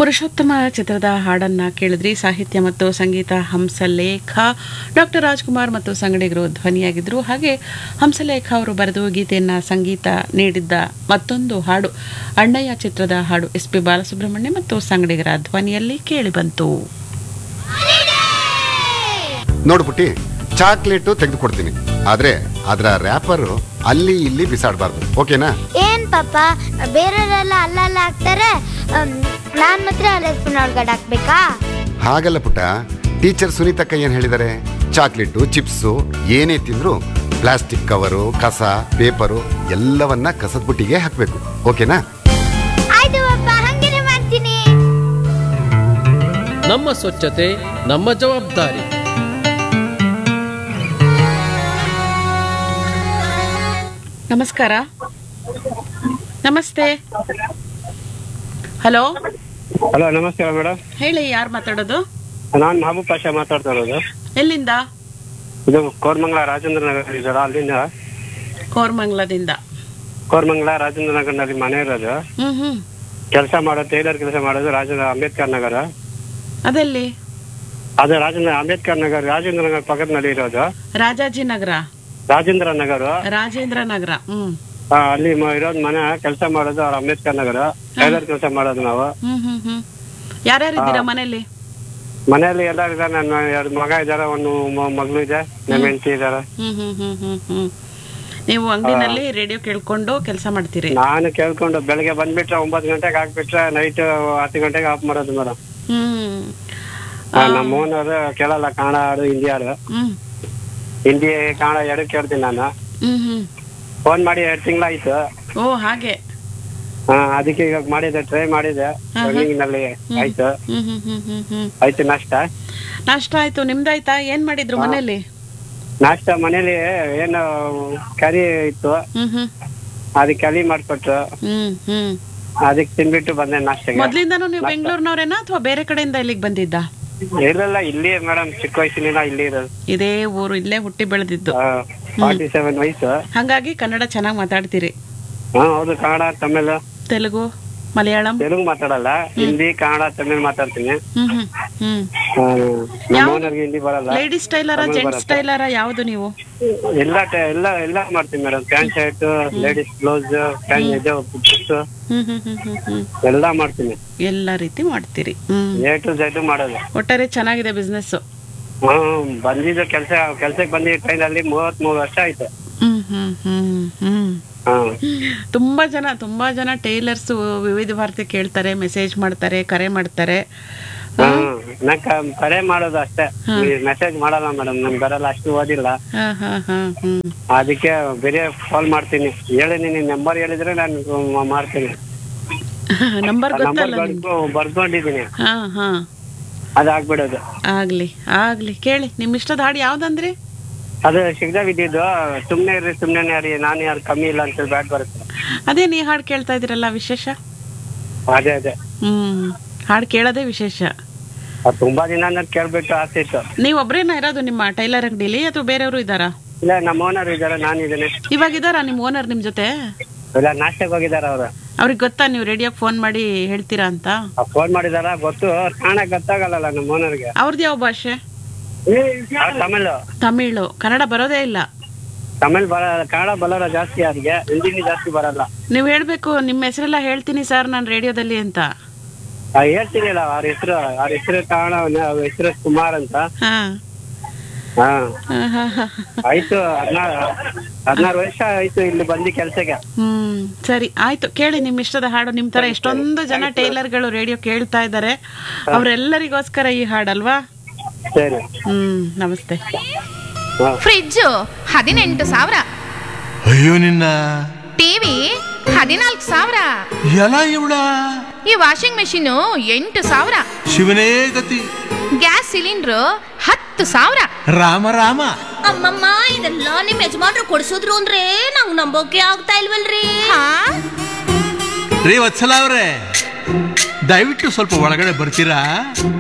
ಪುರುಷೋತ್ತಮ ಚಿತ್ರದ ಹಾಡನ್ನ ಕೇಳಿದ್ರಿ ಸಾಹಿತ್ಯ ಮತ್ತು ಸಂಗೀತ ಹಂಸಲೇಖ ಡಾಕ್ಟರ್ ರಾಜ್ಕುಮಾರ್ ಮತ್ತು ಸಂಗಡಿಗರು ಧ್ವನಿಯಾಗಿದ್ರು ಹಾಗೆ ಹಂಸಲೇಖ ಅವರು ಬರೆದು ಗೀತೆಯನ್ನ ಸಂಗೀತ ನೀಡಿದ್ದ ಮತ್ತೊಂದು ಹಾಡು ಅಣ್ಣಯ್ಯ ಚಿತ್ರದ ಹಾಡು ಎಸ್ ಪಿ ಬಾಲಸುಬ್ರಹ್ಮಣ್ಯ ಮತ್ತು ಸಂಗಡಿಗರ ಧ್ವನಿಯಲ್ಲಿ ಕೇಳಿಬಂತು ನೋಡು ಪುಟ್ಟಿ ಚಾಕ್ಲೇಟು ತೆಗೆದುಕೊಡ್ತೀನಿ ಆದ್ರೆ ಅದರ ರ್ಯಾಪರ್ ಅಲ್ಲಿ ಇಲ್ಲಿ ಬಿಸಾಡಬಾರ್ದು ಓಕೆನಾ ಏನ್ ಪಾಪ ಬೇರೆಯವರೆಲ್ಲ ಅಲ್ಲಲ್ಲ ಹಾಕ್ತಾರೆ ಅಮ್, ನಾನ್ ಮಾತ್ರ ಡಸ್ಟ್ಬಿನ್ ಒಳಗಡೆ ಹಾಕ್ಬೇಕಾ ಹಾಗಲ್ಲ ಪುಟ್ಟ ಟೀಚರ್ ಸುನೀತಕ್ಕ ಏನ್ ಹೇಳಿದಾರೆ ಚಾಕ್ಲೇಟು ಚಿಪ್ಸು ಏನೇ ತಿಂದ್ರು ಪ್ಲಾಸ್ಟಿಕ್ ಕವರು ಕಸ ಪೇಪರು ಎಲ್ಲವನ್ನ ಕಸದ ಬುಟ್ಟಿಗೆ ಹಾಕ್ಬೇಕು ಓಕೆನಾ ಆಯ್ತು ಪಾಪ ಹಂಗೇನೆ ಮಾಡ್ತೀನಿ ನಮ್ಮ ಸ್ವಚ್ಛತೆ ನಮ್ಮ ಜವಾಬ್ದಾರಿ ನಮಸ್ಕಾರ ನಮಸ್ತೆ ಹಲೋ ಹಲೋ ನಮಸ್ಕಾರ ಮೇಡಮ್ ಹೇಳಿ ಯಾರು ಮಾತಾಡೋದು ನಾನು ಮಹಬೂಬ್ ಪಾಷಾ ಮಾತಾಡ್ತಾ ಇರೋದು ಎಲ್ಲಿಂದ ಇದು ಕೋರ್ಮಂಗಲ ರಾಜೇಂದ್ರ ನಗರ ಇದರ ಅಲ್ಲಿಂದ ಕೋರ್ಮಂಗ್ಲದಿಂದ ಕೋರ್ಮಂಗಲ ರಾಜೇಂದ್ರ ನಗರದಲ್ಲಿ ಮನೆ ಇರೋದು ಹ್ಮ್ ಹ್ಮ್ ಕೆಲಸ ಮಾಡೋದು ಟೈಲರ್ ಕೆಲಸ ಮಾಡೋದು ರಾಜೇಂದ್ರ ಅಂಬೇಡ್ಕರ್ ನಗರ ಅದೆಲ್ಲಿ ಅದು ರಾಜೇಂದ್ರ ಅಂಬೇಡ್ಕರ್ ನಗರ ರಾಜೇಂದ್ರ ನಗರ ಪಕ್ಕದಲ್ಲಿ ಇರೋದು ರಾಜಾಜಿನಗರ ರಾಜೇಂದ್ರ ನಗರ ರಾಜೇಂದ್ರ ನಗರ ಹ್ಮ್ ಆ, ಅಲ್ಲಿ ಮ- ಇರೋದು ಮನೆ ಕೆಲಸ ಮಾಡೋದು ಅವ್ರ ಅಂಬೇಡ್ಕರ್ ನಗರ ಟೈಲರ್ ಕೆಲಸ ಮಾಡೋದು ನಾವು ಹ್ಮ್ ಹ್ಮ್ ಹ್ಮ್ ಯಾರ್ಯಾರು ಇದ್ದೀರಾ ಮನೇಲಿ ಮನೆಯಲ್ಲಿ ಎಲ್ಲರೂ ಇದ್ದಾರೆ ನನ್ನ ಎರಡು ಮಗ ಇದ್ದಾರೆ ಒಂದು ಮ- ಮಗಳು ಇದೆ ನಮ್ಮ ಹೆಂಡತಿ ಇದ್ದಾರೆ ಹ್ಮ್ ಹ್ಮ್ ಹ್ಮ್ ಹ್ಮ್ ಹ್ಮ್ ನೀವು ಅಂಗಡಿನಲ್ಲಿ ರೇಡಿಯೋ ಕೇಳ್ಕೊಂಡು ಕೆಲಸ ಮಾಡ್ತೀರಿ ನಾನು ಕೇಳ್ಕೊಂಡು ಬೆಳಗ್ಗೆ ಬಂದ್ಬಿಟ್ರೆ ಒಂಬತ್ತು ಗಂಟೆಗೆ ಹಾಕ್ಬಿಟ್ರೆ ನೈಟ್ ಹತ್ತು ಗಂಟೆಗೆ ಆಫ್ ಮಾಡೋದು ಮೇಡಮ್ ಹ್ಮ್ ನಮ್ಮ ಓನರ್ ಕೇಳಲ್ಲ ಕನ್ನಡ ಹಾಡು ಹಿಂದಿ ಹಾಡು ಹ್ಮ್ ಹಿಂದಿ ಕನ್ನಡ ಎರಡು ಕೇಳ್ತೀನಿ ನಾನು ಹ್ಮ್ ಹ್ಮ್ ಫೋನ್ ಮಾಡಿ ಎರಡು ತಿಂಗಳಾಯ್ತು ಓ ಹಾಗೆ ಹಾ ಅದಕ್ಕೆ ಇವಾಗ ಮಾಡಿದೆ ಟ್ರೈ ಮಾಡಿದೆ ರನ್ನಿಂಗ್ ನಲ್ಲಿ ಆಯ್ತು ಹ್ಮ್ ಹ್ಮ್ ಹ್ಮ್ ಹ್ಮ್ ಹ್ಮ್ ಆಯ್ತು ನಾಷ್ಟ ನಾಷ್ಟ ಆಯ್ತು ನಿಮ್ದಾಯ್ತಾ ಏನ್ ಮಾಡಿದ್ರು ಮನೇಲಿ ನಾಷ್ಟ ಮನೇಲಿ ಏನು ಕರಿ ಇತ್ತು ಹ್ಮ್ ಹ್ಮ್ ಅದಕ್ಕೆ ಕಲಿ ಮಾಡ್ಕೊಟ್ರು ಹ್ಮ್ ಹ್ಮ್ ಅದಕ್ಕೆ ತಿನ್ಬಿಟ್ಟು ಬಂದೆ ನಾಷ್ಟಗೆ ಮೊದ್ಲಿಂದಾನು ನೀವು ಬೆಂಗಳೂರಿನವರೇನಾ ಅಥವಾ ಬೇರೆ ಕಡೆಯಿಂದ ಇಲ್ಲಿಗೆ ಬಂದಿದ್ದ ಇರಲ್ಲ ಇಲ್ಲಿ ಮೇಡಮ್ ಚಿಕ್ಕ ವಯಸ್ಸಿನಿಂದ ಇಲ್ಲಿ ಇರೋದು ಇದೇ ಊರು ಇಲ್ಲೇ ಹುಟ್ಟಿ ಬೆಳೆದಿದ್ದು ಫಾರ್ಟಿ ಸೆವೆನ್ ವಯಸ್ಸು ಹಂಗಾಗಿ ಕನ್ನಡ ಚೆನ್ನಾಗಿ ಮಾತಾಡ್ತೀರಿ ಹಾ ಹೌದು ಕನ್ನಡ ತಮಿಳು ತೆಲುಗು ಮಲಯಾಳಂ ತೆಲುಗು ಮಾತಾಡಲ್ಲ ಹಿಂದಿ ಕನ್ನಡ ತಮಿಳ್ ಮಾತಾಡ್ತೀನಿ ಹ್ಮ್ ಹ್ಮ್ ಹ್ಮ್ ಹಾ, ನಮ್ಮ ಯಾವ- ಓನರ್ಗೆ ಹಿಂದಿ ಬರಲ್ಲ ಲೇಡೀಸ್ ಟೈಲರ ತಮಿಳ್ ಜೆಂಟ್ಸ್ ಬರುತ್ತೆ. ಟೈಲರ ಯಾವ್ದು ನೀವು ಎಲ್ಲ ಟ- ಎಲ್ಲ ಎಲ್ಲ ಮಾಡ್ತೀನಿ madam pant shirt ladies blouse pant ಇದು ಬುಕ್ಸ್ ಹ್ಮ್ ಹ್ಮ್ ಹ್ಮ್ ಹ್ಮ್ ಹ್ಮ್ ಎಲ್ಲ ಮಾಡ್ತೀನಿ ಎಲ್ಲಾ ರೀತಿ ಮಾಡ್ತೀರಿ ಹ್ಮ್ ಎ ಟು ಝೆಡ್ ಮಾಡೋದು ಒಟ್ಟಾರೆ ಚೆನ್ನಾಗಿದೆ ಬಿಸ್ನೆಸ್ ಹ್ಮ್ ಬಂದಿದ್ದು ಕೆಲಸ ಕೆಲ್ಸಕ್ಕೆ ಬಂದಿದ್ದ ಟೈಮಲ್ಲಿ ಮೂವತ್ತ್ ಮೂರು ವರ್ಷ ಆಯ್ತು ಹ್ಮ್ ಹ್ಮ್ ಹ್ಮ್ ಹ್ಮ್ ಹಾ ತುಂಬಾ ಜನ ತುಂಬಾ ಜನ ಟೈಲರ್ಸ್ ವಿವಿಧ ಭಾರತಿ ಕೇಳ್ತಾರೆ ಮೆಸೇಜ್ ಮಾಡ್ತಾರೆ ಕರೆ ಮಾಡ್ತಾರೆ ಹ್ಮ್ ನಾ ಕ- ಕರೆ ಮಾಡೋದು ಅಷ್ಟೇ ಮೆಸೇಜ್ ಮಾಡಲ್ಲ ಮೇಡಮ್ ನಮ್ಗೆ ಬರಲ್ಲ ಅಷ್ಟು ಓದಿಲ್ಲ ಹಾ ಹಾ ಹಾ ಹ್ಮ್ ಅದಕ್ಕೆ ಬೇರೆ ಕಾಲ್ ಮಾಡ್ತೀನಿ ಹೇಳಿ ನೀನು ನಂಬರ್ ಹೇಳಿದ್ರೆ ನಾನು ಮ- ಮಾಡ್ತೀನಿ ನಂಬರ್ ನಂಬರ್ ಗೊತ್ತಲ್ಲ ನಿಮ್ಗೆ ಬರ್ಕೊಂಡಿದ್ದೀನಿ ಹಾ ಹಾ ಅದು ಆಗ್ಬಿಡೋದು ಆಗ್ಲಿ ಆಗ್ಲಿ ಕೇಳಿ ನಿಮ್ ಇಷ್ಟದ ಹಾಡು ಯಾವ್ದಂದ್ರಿ ಅದು ಸಿಗ್ದ ಇದ್ದಿದ್ದು ಸುಮ್ನೆ ಇರ್ರಿ ಸುಮ್ನೆ ರೀ ನಾನು ಯಾರು ಕಮ್ಮಿ ಇಲ್ಲ ಅಂತ ಬ್ಯಾಟ್ ಬರುತ್ತೆ ಅದೇ ನೀ ಹಾಡು ಕೇಳ್ತಾ ಇದ್ದೀರಲ್ಲ ವಿಶೇಷ ಅದೇ ಅದೇ ಹ್ಮ್ ಹಾಡು ಕೇಳೋದೇ ವಿಶೇಷ ಅದು ತುಂಬಾ ದಿನ ನಾನು ಕೇಳ್ಬಿಟ್ಟು ಆಸೆ ಇತ್ತು ನೀವ್ ಒಬ್ರೇನ ಇರೋದು ನಿಮ್ಮ ಟೈಲರ್ ಅಂಗಡಿಲಿ ಅಥವಾ ಬೇರೆಯವರು ಇದ್ದಾರಾ ಇಲ್ಲ ನಮ್ಮ ಓನರ್ ಇದಾರೆ ನಾನು ಇದ್ದೇನೆ ಇವಾಗ ಇದಾರಾ ನಿಮ್ ಓನರ್ ನಿಮ್ ಜೊತೆ ಇಲ್ಲ ನಾಷ್ಟಕ್ಕೆ ಹೋಗಿದಾರ ಅವ್ರು ಅವ್ರಿಗೆ ಗೊತ್ತಾ ನೀವು ರೇಡಿಯೋಗೆ ಫೋನ್ ಮಾಡಿ ಹೇಳ್ತೀರಾ ಅಂತ ಫೋನ್ ಮಾಡಿದಾರ ಗೊತ್ತು ಕಾಣ ಗೊತ್ತಾಗಲ್ಲ ನಮ್ಮ ಓನರ್ಗೆ ಅವ್ರದ್ದು ಯಾವ ಭಾಷೆ ತಮಿಳ್ ತಮಿಳು ಕನ್ನಡ ಬರೋದೇ ಇಲ್ಲ ತಮಿಳ್ ಬರ ಕನ್ನಡ ಬರೋಲ್ಲ ಜಾಸ್ತಿ ಅವ್ರಿಗೆ ಹಿಂದಿನಿ ಜಾಸ್ತಿ ಬರಲ್ಲ ನೀವು ಹೇಳ್ಬೇಕು ನಿಮ್ಮ ಹೆಸರೆಲ್ಲ ಹೇಳ್ತೀನಿ ಸರ್ ನಾನು ರೇಡಿಯೋದಲ್ಲಿ ಅಂತ ಆ, ಹೇಳ್ತೀನಿಲ್ಲ ಅವ್ರ ಹೆಸರು ಅವ್ರ ಹೆಸರು ಕಾರಣ ಅವ್ರ ಹೆಸರು ಕುಮಾರ್ ಅಂತ ಹಾ ಹಾ ಹಾ, ಹಾ, ಹಾ. ಆಯ್ತು ಹದಿನಾರು ಹದಿನಾರು ವರ್ಷ ಆಯ್ತು ಇಲ್ಲಿ ಬಂದು ಕೆಲ್ಸಕ್ಕೆ ಹ್ಮ್ ಸರಿ ಆಯ್ತು ಕೇಳಿ ನಿಮ್ ಇಷ್ಟದ ಹಾಡು ನಿಮ್ ತರ ಎಷ್ಟೊಂದು ಜನ ಟೈಲರ್ಗಳು ರೇಡಿಯೋ ಕೇಳ್ತಾ ಇದ್ದಾರೆ ಅವ್ರೆಲ್ಲರಿಗೋಸ್ಕರ ಈ ಹಾಡಲ್ವಾ ಸರಿ ಹ್ಮ್ ನಮಸ್ತೆ ಹಾ ಫ್ರಿಡ್ಜು ಹದಿನೆಂಟು ಸಾವಿರ ಅಯ್ಯೋ ನಿನ್ನ ಟಿವಿ ಹದಿನಾಲ್ಕು ಸಾವಿರ ಎಲ ಇವಳ ಈ ವಾಷಿಂಗ್ ಮೆಷಿನು ಎಂಟು ಸಾವಿರ ಶಿವನೇ ಗತಿ ಗ್ಯಾಸ್ ಸಿಲಿಂಡ್ರು ಹತ್ತು ಸಾವಿರ ರಾಮ ರಾಮ ಅಮ್ಮಮ್ಮ ಇದೆಲ್ಲ ನಿಮ್ ಯಜಮಾನ್ರು ಕೊಡ್ಸಿದ್ರು ಅಂದ್ರೆ ನಂಗ್ ನಂಬೋಕೆ ಆಗ್ತಾ ಇಲ್ವಲ್ರಿ ಹಾ ರೀ ವತ್ಸಲ ಅವ್ರೆ ದಯವಿಟ್ಟು ಸ್ವಲ್ಪ ಒಳಗಡೆ ಬರ್ತೀರಾ